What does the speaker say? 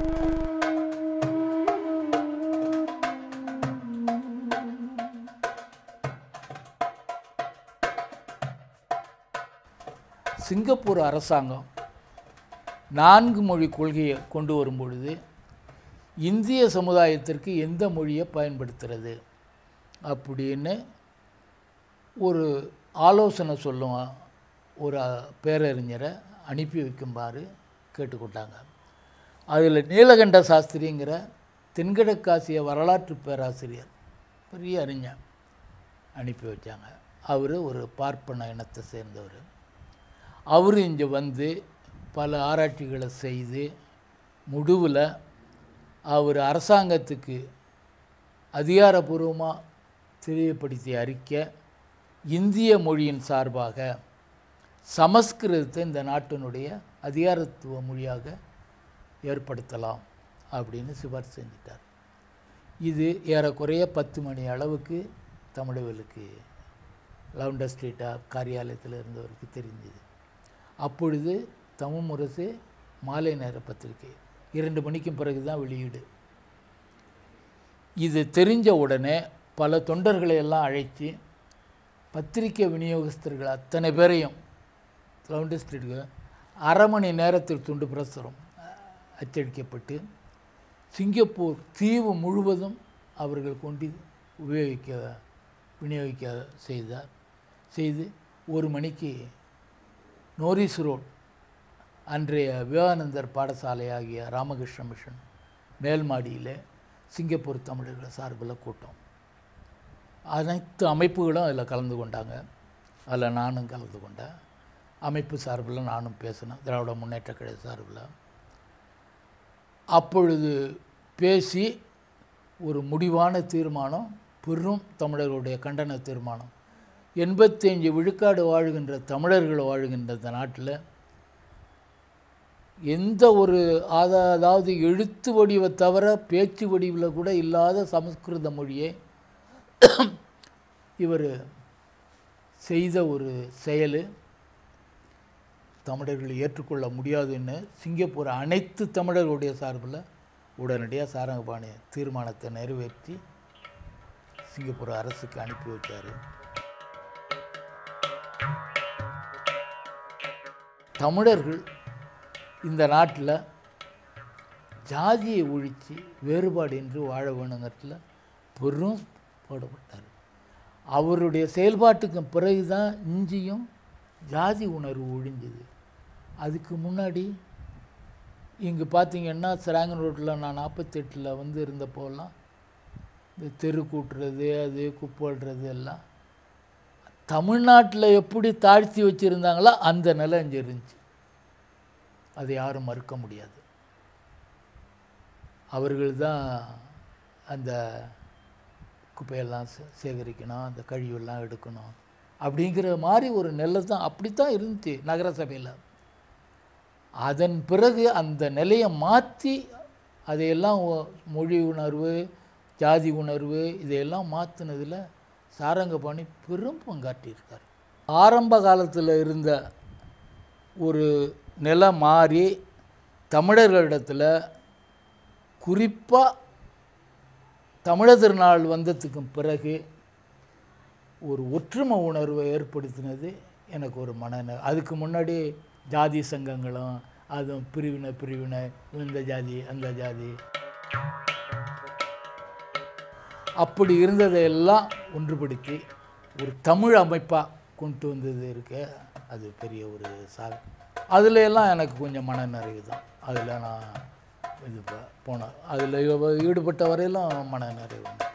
Singapore அரசாங்கம் நான்கு மொழி கொள்கையை கொண்டு வரும் பொழுது இந்திய சமுதாயத்திற்கு எந்த மொழியை பயன்படுத்துறது அப்படின்னு ஒரு ஆலோசனை சொல்லும் ஒரு பேரறிஞரை அனுப்பி வைக்குமாறு கேட்டுக்கொண்டாங்க அதில் நீலகண்ட சாஸ்திரிங்கிற தென்கிழக்காசிய வரலாற்று பேராசிரியர் பெரிய அறிஞர் அனுப்பி வச்சாங்க அவர் ஒரு பார்ப்பன இனத்தை சேர்ந்தவர் அவர் இங்கே வந்து பல ஆராய்ச்சிகளை செய்து முடிவில் அவர் அரசாங்கத்துக்கு அதிகாரபூர்வமாக தெரியப்படுத்திய அறிக்கை இந்திய மொழியின் சார்பாக சமஸ்கிருதத்தை இந்த நாட்டினுடைய அதிகாரத்துவ மொழியாக ஏற்படுத்தலாம் அப்படின்னு சிபாரிசு செஞ்சிட்டார் இது ஏறக்குறைய பத்து மணி அளவுக்கு தமிழர்களுக்கு லவுண்டர் ஸ்ட்ரீட்டா காரியாலயத்தில் இருந்தவருக்கு தெரிஞ்சுது அப்பொழுது தமிழ் முரசு மாலை நேர பத்திரிகை இரண்டு மணிக்கும் பிறகு தான் வெளியீடு இது தெரிஞ்ச உடனே பல தொண்டர்களை எல்லாம் அழைச்சி பத்திரிகை விநியோகஸ்தர்கள் அத்தனை பேரையும் லவுண்டர் ஸ்ட்ரீட்டுக்கு அரை மணி நேரத்தில் துண்டு பிரசுரம் அச்சடிக்கப்பட்டு சிங்கப்பூர் தீவு முழுவதும் அவர்கள் கொண்டு உபயோகிக்க விநியோகிக்க செய்தார் செய்து ஒரு மணிக்கு நோரிஸ் ரோட் அன்றைய விவேகானந்தர் பாடசாலை ஆகிய ராமகிருஷ்ண மிஷன் மேல் மாடியில் சிங்கப்பூர் தமிழர்கள் சார்பில் கூட்டம் அனைத்து அமைப்புகளும் அதில் கலந்து கொண்டாங்க அதில் நானும் கலந்து கொண்டேன் அமைப்பு சார்பில் நானும் பேசினேன் திராவிட முன்னேற்ற கழக சார்பில் அப்பொழுது பேசி ஒரு முடிவான தீர்மானம் பெரும் தமிழர்களுடைய கண்டன தீர்மானம் எண்பத்தஞ்சு விழுக்காடு வாழ்கின்ற தமிழர்கள் வாழ்கின்ற இந்த நாட்டில் எந்த ஒரு ஆதா அதாவது எழுத்து வடிவை தவிர பேச்சு வடிவில் கூட இல்லாத சமஸ்கிருத மொழியை இவர் செய்த ஒரு செயல் தமிழர்கள் ஏற்றுக்கொள்ள முடியாதுன்னு சிங்கப்பூர் அனைத்து தமிழர்களுடைய சார்பில் உடனடியாக சாரங்கபாணி தீர்மானத்தை நிறைவேற்றி சிங்கப்பூர் அரசுக்கு அனுப்பி வச்சார் தமிழர்கள் இந்த நாட்டில் ஜாதியை ஒழித்து வேறுபாடு என்று வாழ வேணுங்கிறதுல பெரும் போடப்பட்டார் அவருடைய செயல்பாட்டுக்கு பிறகு தான் இஞ்சியும் ஜாதி உணர்வு ஒழிஞ்சுது அதுக்கு முன்னாடி இங்கே பார்த்தீங்கன்னா சிராங்கன் ரோட்டில் நான் நாற்பத்தெட்டில் வந்து இருந்தப்போலாம் இந்த தெரு கூட்டுறது அது குப்போடுறது எல்லாம் தமிழ்நாட்டில் எப்படி தாழ்த்தி வச்சுருந்தாங்களோ அந்த நிலை இங்கே இருந்துச்சு அதை யாரும் மறுக்க முடியாது அவர்கள் தான் அந்த குப்பையெல்லாம் சே- சேகரிக்கணும் அந்த கழிவெல்லாம் எடுக்கணும் அப்படிங்கிற மாதிரி ஒரு நிலை தான் அப்படித்தான் இருந்துச்சு நகரசபையில் அதன் பிறகு அந்த நிலையை மாற்றி அதையெல்லாம் ஒ- மொழி உணர்வு ஜாதி உணர்வு இதையெல்லாம் மாற்றினதில் சாரங்கபாணி பெரும் பங்காற்றியிருக்கார் ஆரம்ப காலத்தில் இருந்த ஒரு நிலை மாறி தமிழர்களிடத்தில் குறிப்பாக தமிழர் திருநாள் வந்ததுக்கு பிறகு ஒரு ஒற்றுமை உணர்வை ஏற்படுத்தினது எனக்கு ஒரு மன அதுக்கு முன்னாடி ஜாதி சங்கங்களும் அதுவும் பிரிவினை பிரிவினை இந்த ஜாதி அந்த ஜாதி அப்படி இருந்ததையெல்லாம் ஒன்றுபடுத்தி ஒரு தமிழ் அமைப்பாக கொண்டு வந்தது இருக்க அது பெரிய ஒரு சா அதில் எல்லாம் எனக்கு கொஞ்சம் மன நிறைவு தான் அதில் நான் இது ப- போனேன் அதில் ஈடுபட்ட வரையிலும் மன நிறைவு உண்டு.